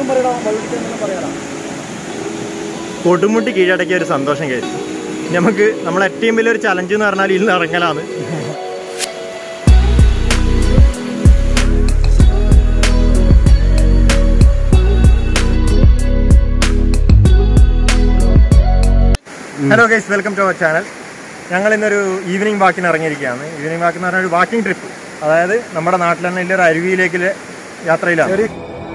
പറയടാ വള്ളിക്കെന്ന് പറയാടാ കൊടുമുട്ടി കീഴടക്കിയ ഒരു സന്തോഷം കേസ് നമുക്ക് നമ്മളെ ഏറ്റവും വലിയൊരു ചലഞ്ച് എന്ന് പറഞ്ഞാൽ ഇന്ന് ഇറങ്ങലാണ് hello guys welcome to our channel ഞങ്ങൾ ഇന്നൊരു ഈവനിങ് വാക്കിന് ഇറങ്ങിയിരിക്കുകയാണ് ഈവനിങ് വാക്ക് എന്ന് പറഞ്ഞാൽ ഒരു വാക്കിംഗ് ട്രിപ്പ് അതായത് നമ്മുടെ നാട്ടിൽ തന്നെ ഒരു അരുവിയിലേക്കുള്ള യാത്രയിലാണ് ചെറിയ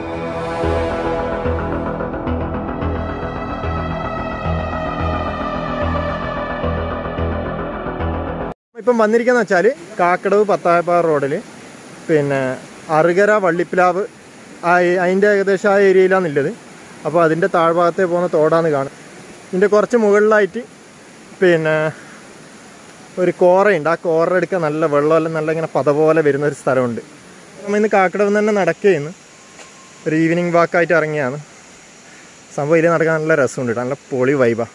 ഇപ്പം വന്നിരിക്കുന്ന വെച്ചാൽ കാക്കടവ് പത്തായപ്പാറ റോഡിൽ പിന്നെ അറുകര വള്ളിപ്പിലാവ് ആ ഏ- അതിൻ്റെ ഏകദേശം ആ ഏരിയയിലാണ് ഉള്ളത് അപ്പോൾ അതിൻ്റെ താഴ്ഭാഗത്തെ പോകുന്ന തോടാന്ന് കാണും ഇതിൻ്റെ കുറച്ച് മുകളിലായിട്ട് പിന്നെ ഒരു കോറയുണ്ട് ആ കോറ എടുക്കാൻ നല്ല വെള്ളമെല്ലാം നല്ല ഇങ്ങനെ പത പോലെ വരുന്ന ഒരു സ്ഥലമുണ്ട് നമ്മൾ ഇന്ന് കാക്കടവ് തന്നെ നടക്കുകയെന്ന് ഒരു ഈവനിങ് വാക്കായിട്ട് ഇറങ്ങിയാണ് സംഭവം ഇതിൽ നടക്കാൻ നല്ല രസമുണ്ട് കേട്ടോ. നല്ല പൊളി വൈബാ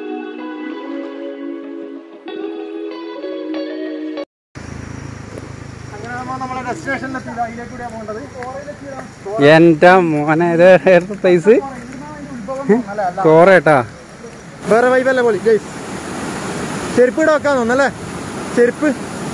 അങ്ങനെ നമ്മൾ നമ്മുടെ ഡെസ്റ്റിനേഷനിലെത്തി അതിലേക്കൂടെയാണ് പോകേണ്ടത് എന്റെ മോനെ ഇത് ഏത് പ്ലേസ് കോറേട്ടാ വേറെ വൈബല്ലേ പൊളി ഗൈസ് ചെരുപ്പ് ഇവിടെ വെക്കാൻ തോന്നല്ലേ ചെരുപ്പ്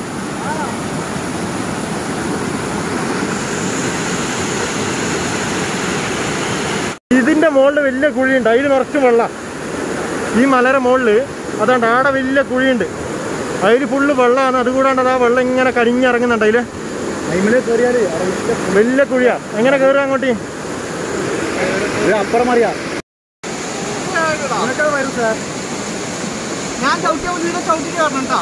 ഇതിന്റെ മുകളിൽ വലിയ കുഴിയുണ്ട് അതിൽ നിറച്ചും വെള്ളം ഈ മലയുടെ മുകളിൽ അതാണ്ട് ആടെ വലിയ കുഴിയുണ്ട് അതിൽ ഫുള്ള് വെള്ളമാണ് അതുകൂടാണ്ട് അത് ആ വെള്ളം ഇങ്ങനെ കരിഞ്ഞിറങ്ങുന്നുണ്ട് അതില് ടൈമില് കയറിയാല് വലിയ കുഴിയാ എങ്ങനെ കയറുക അങ്ങോട്ട് അപ്പുറം അറിയാം വരും സാർ ഞാൻ ചവിട്ടിയ വീട് ചവിട്ടി കയറണം കേട്ടോ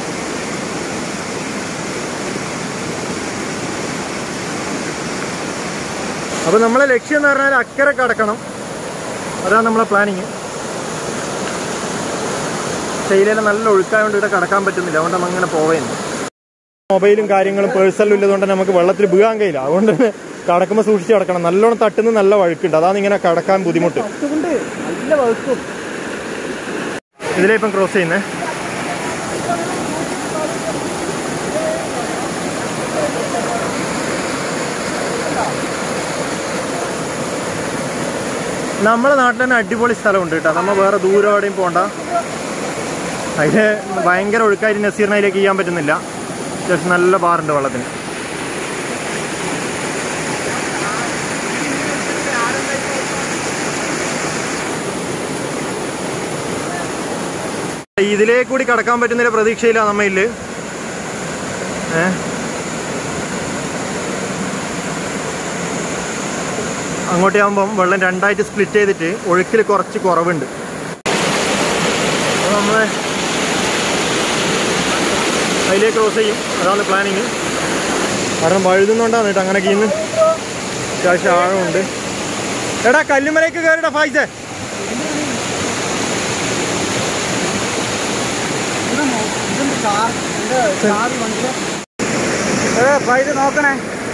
അപ്പൊ നമ്മളെ ലക്ഷ്യം എന്ന് പറഞ്ഞാൽ അക്കരെ കടക്കണം അതാണ് നമ്മളെ പ്ലാനിങ് തേയിലയിലെ നല്ല ഒഴുക്കായതുകൊണ്ട് ഇവിടെ കടക്കാൻ പറ്റുന്നില്ല അതുകൊണ്ട് നമ്മൾ അങ്ങനെ പോവുന്നു മൊബൈലും കാര്യങ്ങളും പേഴ്സണലും ഇല്ലതുകൊണ്ട് നമുക്ക് വെള്ളത്തിൽ വീഴാൻ കഴിയില്ല അതുകൊണ്ട് തന്നെ കടക്കുമ്പോൾ സൂക്ഷിച്ച് കിടക്കണം നല്ലോണം തട്ടുന്ന നല്ല വഴുക്കുണ്ട് അതാണ് ഇങ്ങനെ കടക്കാൻ ബുദ്ധിമുട്ട് അതുകൊണ്ട് നല്ല വകുക്കും ഇതിലേ ഇപ്പം ക്രോസ് ചെയ്യുന്നേ നമ്മുടെ നാട്ടിൽ തന്നെ അടിപൊളി സ്ഥലമുണ്ട് കേട്ടോ നമ്മൾ വേറെ ദൂരം എവിടെയും പോണ്ട അതിന് ഭയങ്കര ഒഴുക്കായിട്ട് നസീറിന് അതിലേക്ക് ചെയ്യാൻ പറ്റുന്നില്ല അത്യാവശ്യം നല്ല ബാറുണ്ട് വെള്ളത്തിന് ഇതിലേ കൂടി കടക്കാൻ പറ്റുന്ന പ്രതീക്ഷയിലാണ് നമ്മ ഇല്ല ഏ അങ്ങോട്ടാകുമ്പം വെള്ളം രണ്ടായിട്ട് സ്പ്ലിറ്റ് ചെയ്തിട്ട് ഒഴുക്കിൽ കുറച്ച് കുറവുണ്ട് അപ്പോൾ നമ്മൾ അതിലേക്ക് ക്രോസ് ചെയ്യും അതാണ് പ്ലാനിങ് കാരണം വഴുതുന്നോണ്ടാണ് കേട്ടോ അങ്ങനെ കീന്ന് അത്യാവശ്യം ആഴമുണ്ട് എടാ കല്ലുമലയ്ക്ക് കയറിടാ ഫായിസേ ഇത് നോക്കണേ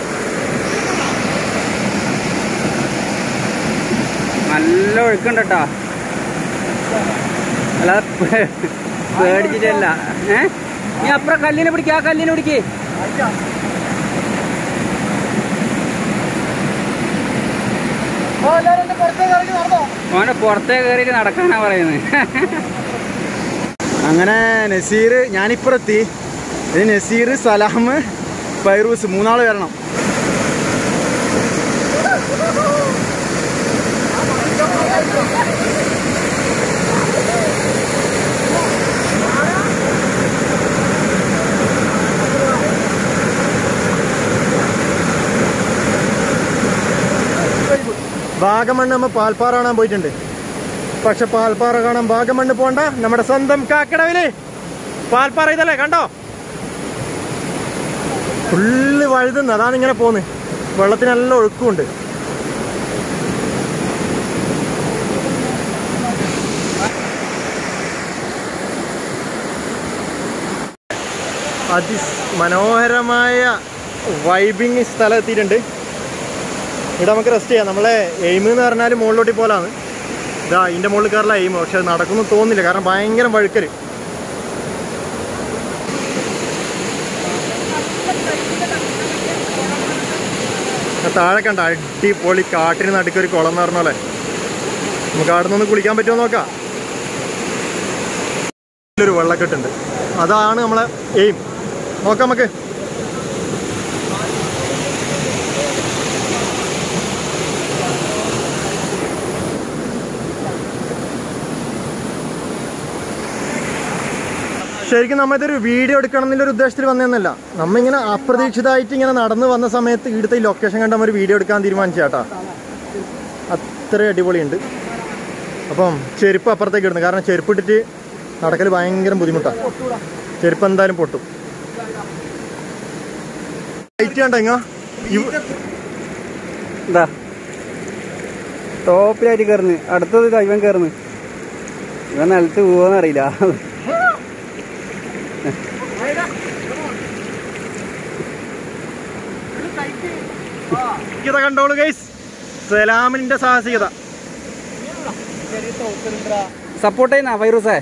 നല്ല ഒഴുക്കുണ്ട് കേട്ടാ അല്ലാതെ പേ- പേടിച്ചിട്ടല്ല ഏ നീ അപ്പുറം കല്ലിനെ പിടിക്ക ആ കല്ലിനെ പിടിക്ക് മോനെ പുറത്തേ കയറിയിട്ട് നടക്കാനാ പറയുന്നത് അങ്ങനെ നസീർ ഞാനിപ്പുറത്തി ഇത് നസീർ സലാം ഫൈറൂസ് മൂന്നാള് വരണം വാഗമണ്ണ് നമ്മൾ പാൽപ്പാറ കാണാൻ പോയിട്ടുണ്ട് പക്ഷെ പാൽപ്പാറ കാണാൻ വാഗമണ്ണ് പോണ്ട നമ്മുടെ സ്വന്തം കാക്കടവില് പാൽപ്പാറ ഇതല്ലേ കണ്ടോ ഫുള്ള് വഴുതുന്നു അതാണ് ഇങ്ങനെ പോന്ന് വെള്ളത്തിന് നല്ല ഒഴുക്കുണ്ട് അതി മനോഹരമായ വൈബിങ് സ്ഥലം എത്തിയിട്ടുണ്ട് ഇവിടെ നമുക്ക് റെസ്റ്റ് ചെയ്യാം നമ്മളെ എയിം എന്ന് പറഞ്ഞാൽ മുകളിലോട്ടി പോലാണ് ഇതാ ഇതിന്റെ മുകളിൽ കയറില്ല എയിം പക്ഷെ അത് നടക്കുന്നു തോന്നില്ല കാരണം ഭയങ്കര വഴുക്കല് താഴെ കണ്ട അടിപൊളി കാട്ടിന് നടുക്ക് ഒരു കുളം എന്ന് പറഞ്ഞ പോലെ നമുക്ക് അവിടെ നിന്ന് കുളിക്കാൻ പറ്റുമോ നോക്കാം ഒരു വെള്ളക്കെട്ടുണ്ട് അതാണ് നമ്മളെ എയിം നോക്കാം നമുക്ക് ശരിക്കും നമ്മ ഇതൊരു വീഡിയോ എടുക്കണം എന്നുള്ള ഒരു ഉദ്ദേശത്തിൽ വന്നതെന്നല്ല നമ്മ ഇങ്ങനെ അപ്രതീക്ഷിതമായിട്ട് ഇങ്ങനെ നടന്നു വന്ന സമയത്ത് ഇവിടുത്തെ ഈ ലൊക്കേഷൻ കണ്ട ഒരു വീഡിയോ എടുക്കാൻ തീരുമാനിച്ചു കേട്ടാ അത്ര അടിപൊളിയുണ്ട് അപ്പം ചെരുപ്പ് അപ്പുറത്തേക്ക് ഇടുന്നു കാരണം ചെരുപ്പ് ഇട്ടിട്ട് നടക്കൽ ഭയങ്കര ബുദ്ധിമുട്ടാണ് ചെരുപ്പ് എന്തായാലും പൊട്ടും ലൈറ്റ് കണ്ട ഇങ്ങ എന്താ ടോപ്പിലായിട്ട് കയറുന്നു അടുത്തത് ഇതാ ഇവൻ കയറുന്നു ഇവൻ നിലത്ത് പോവാന്നറിയില്ല സാഹസികത കണ്ടോളൂ ഗൈസ് സലാമിന്റെ സാഹസികത സപ്പോർട്ട് ചെയ്യുന്ന വൈറൂസേ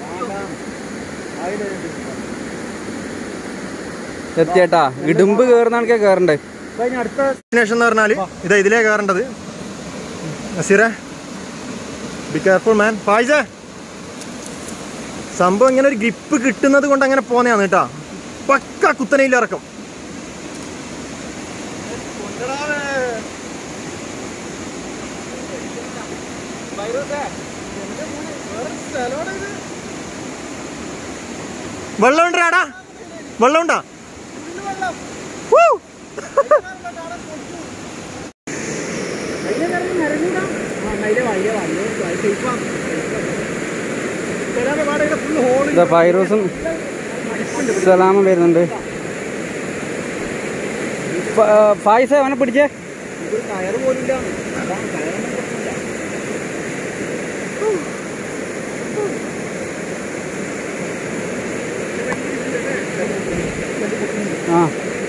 എത്തിയേട്ടാ ഇടുമ്പ് കയറുന്ന ആൾക്കാ കയറണ്ടേ അടുത്ത ഡെസ്റ്റിനേഷൻ എന്ന് പറഞ്ഞാൽ ഇതാ ഇതിലേ കയറേണ്ടത് നസീറെ ബി കെയർഫുൾ മാൻ ഫായിസേ സംഭവം ഇങ്ങനെ ഒരു ഗ്രിപ്പ് കിട്ടുന്നത് കൊണ്ട് അങ്ങനെ പോന്നെയാണ് കേട്ടാ പക്ക കുത്തനയിൽ ഇറക്കും വെള്ളം ഉണ്ടാടാ വെള്ളം ഉണ്ടാ ഇതാ ഫൈറൂസും സലാമും വരുന്നുണ്ട് ഫ- ആ, ഫായിസേ അവനെ പിടിച്ചേ ആ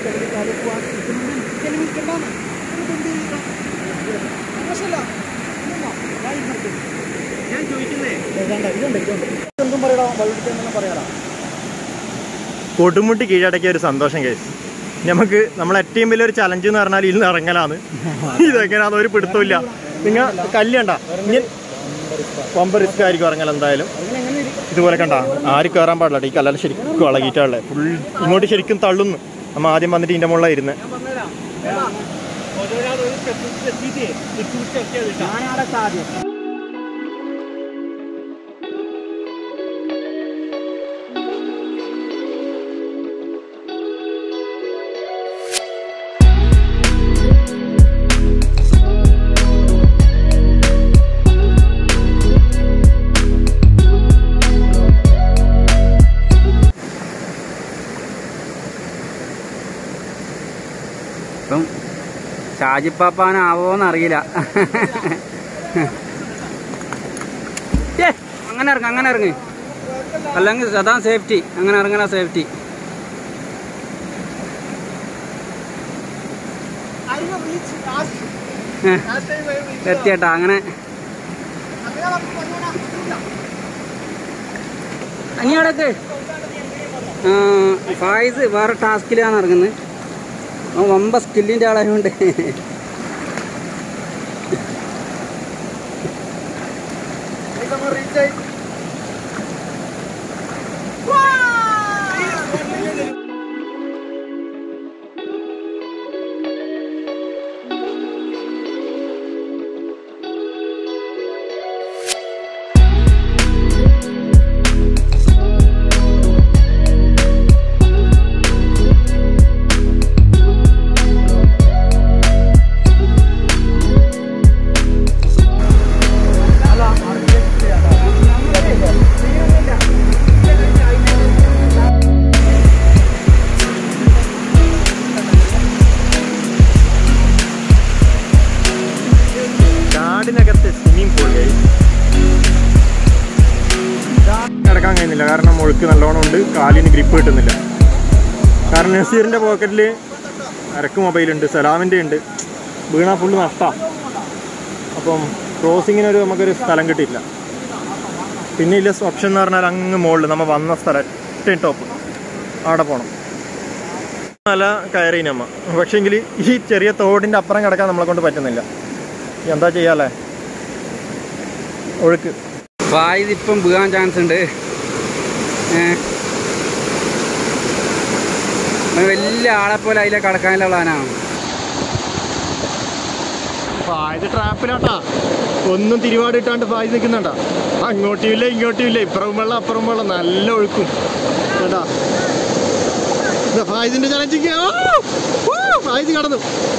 കൊടുമുട്ടി കീഴടക്കിയ ഒരു സന്തോഷം കേസ് നമുക്ക് നമ്മൾ ഏറ്റവും വലിയൊരു ചലഞ്ച് എന്ന് പറഞ്ഞാൽ ഇതിൽ നിന്ന് ഇറങ്ങലാണ് ഇതെങ്ങനെയാണെന്ന് ഒരു പിടുത്തമില്ല നിങ്ങൾ കല്ലുണ്ട ഇനി പമ്പ് റിസ്ക് ആയിരിക്കും ഇറങ്ങൽ എന്തായാലും ഇതുപോലെ കണ്ട ആരും കയറാൻ പാടില്ല ഈ കല്ലാൽ ശരിക്കും ഇളകിയിട്ടുള്ളത് ഫുൾ ഇങ്ങോട്ട് ശരിക്കും തള്ളുന്നു നമ്മ ആദ്യം വന്നിട്ട് ഇതിന്റെ മുകളിലാണ് ഇരുന്ന് ഇപ്പം ഷാജിപ്പാപ്പാനാവോന്ന് അറിയില്ല ഏ അങ്ങനെ ഇറങ്ങ അങ്ങനെ ഇറങ്ങ് അല്ലെങ്കിൽ അതാ സേഫ്റ്റി അങ്ങനെ ഇറങ്ങണ സേഫ്റ്റി എത്തിയേട്ടാ അങ്ങനെ ഇനി അവിടേക്ക് ഫായിസ് വേറെ ടാസ്കിലാണ് ഇറങ്ങുന്നത് അവൻ വമ്പ സ്കില്ലിന്റെ ആളായതുകൊണ്ട് കാടിനകത്ത് സ്വിമ്മിംഗ് പൂൾ കിടക്കാൻ കഴിയുന്നില്ല കാരണം ഒഴുക്ക് നല്ലോണം ഉണ്ട് കാലിന് ഗ്രിപ്പ് കിട്ടുന്നില്ല കാരണം നസീറിന്റെ പോക്കറ്റിൽ അരക്ക് മൊബൈലുണ്ട് സലാമിൻ്റെ ഉണ്ട് വീണാ ഫുള്ള് നഷ്ടമാണ് അപ്പം ക്രോസിങ്ങിനൊരു നമുക്കൊരു സ്ഥലം കിട്ടിയില്ല പിന്നെ ഇല്ല ഓപ്ഷൻ എന്ന് പറഞ്ഞാൽ അങ്ങ് മുകളിൽ നമ്മൾ വന്ന സ്ഥലം ഏറ്റവും ടോപ്പ് അവിടെ പോകണം മല കയറിനമ്മ പക്ഷെങ്കിൽ ഈ ചെറിയ തോടിന്റെ അപ്പുറം കിടക്കാൻ നമ്മളെ കൊണ്ട് പറ്റുന്നില്ല എന്താ ചെയ്യാല്ലേ ഒഴുക്ക് ഫായിദ് ഇപ്പം വീഴാൻ ചാൻസ് ഉണ്ട് ഏ. അവൻ വലിയ ആളെ പോലെ അതിലെ കടക്കാനുള്ള പ്ലാനാണ് ഫായത് ട്രാപ്പിലാട്ടാ ഒന്നും തിരുവാടിട്ടാണ്ട് ഫായത് നിൽക്കുന്നുണ്ടാ അങ്ങോട്ടും ഇല്ല ഇങ്ങോട്ടും ഇല്ല ഇപ്പുറം വെള്ളം അപ്പുറം വെള്ളം നല്ല ഒഴുക്കും കേട്ടാ ഫായതിന്റെ ചലഞ്ചിങ് ഫായത് കടന്നു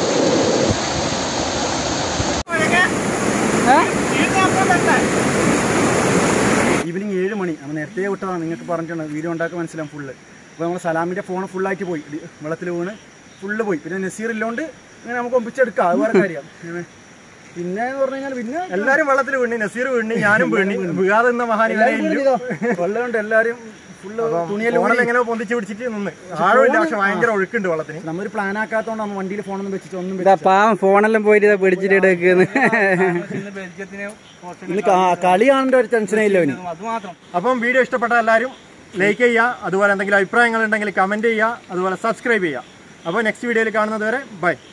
ഈവനിങ് ഏഴ് മണി നമ്മൾ നേരത്തെ വിട്ടതാണ് നിങ്ങൾക്ക് പറഞ്ഞിട്ടുണ്ട് വീഡിയോ ഉണ്ടാക്കാൻ മനസ്സിലാവും ഫുള്ള് അപ്പോൾ നമ്മൾ സലാമിൻ്റെ ഫോൺ ഫുള്ളായിട്ട് പോയി ഡി- വെള്ളത്തിൽ വീണ് ഫുള്ള് പോയി പിന്നെ നസീർ ഇല്ലോണ്ട് ഇങ്ങനെ നമുക്ക് ഒപ്പിച്ചെടുക്കാം അത് വേറെ കാര്യം ഏ. പിന്നെ എന്ന് പറഞ്ഞു കഴിഞ്ഞാൽ പിന്നെ എല്ലാരും വെള്ളത്തിൽ വീണി നസീർ വീണി ഞാനും വീണി വീഴാതെ നിന്ന മഹാനി എല്ലാവരും വീണിതാ. വെള്ളമുണ്ട് എല്ലാവരും ഫുള്ള് തുണിയെല്ലാം ഫോണിൽ ഊരി. എങ്ങനെ പൊന്തിച്ച് പിടിച്ചിട്ട് നിന്ന് ആഴമില്ല പക്ഷെ ഭയങ്കര ഒഴുക്കുണ്ട് വെള്ളത്തിന് നമ്മളൊരു പ്ലാൻ ആക്കാത്തോണ്ട് നമ്മൾ വണ്ടിയിൽ ഫോണൊന്നും വെച്ചിട്ട് ഒന്നും ഇതാ പാവം ഫോണെല്ലാം പോയിട്ട് ഇതാ പിടിച്ചിട്ട് എടുക്കുന്നു ഇന്ന് കാ- കളി കാണേണ്ട ഒരു ടെൻഷനേ ഇല്ല അവന് അപ്പം വീഡിയോ ഇഷ്ടപ്പെട്ട എല്ലാവരും ലൈക്ക് ചെയ്യുക അതുപോലെ എന്തെങ്കിലും അഭിപ്രായങ്ങൾ ഉണ്ടെങ്കിൽ കമന്റ് ചെയ്യുക അതുപോലെ സബ്സ്ക്രൈബ് ചെയ്യുക അപ്പോൾ നെക്സ്റ്റ് വീഡിയോയിൽ കാണുന്നത് വരെ ബൈ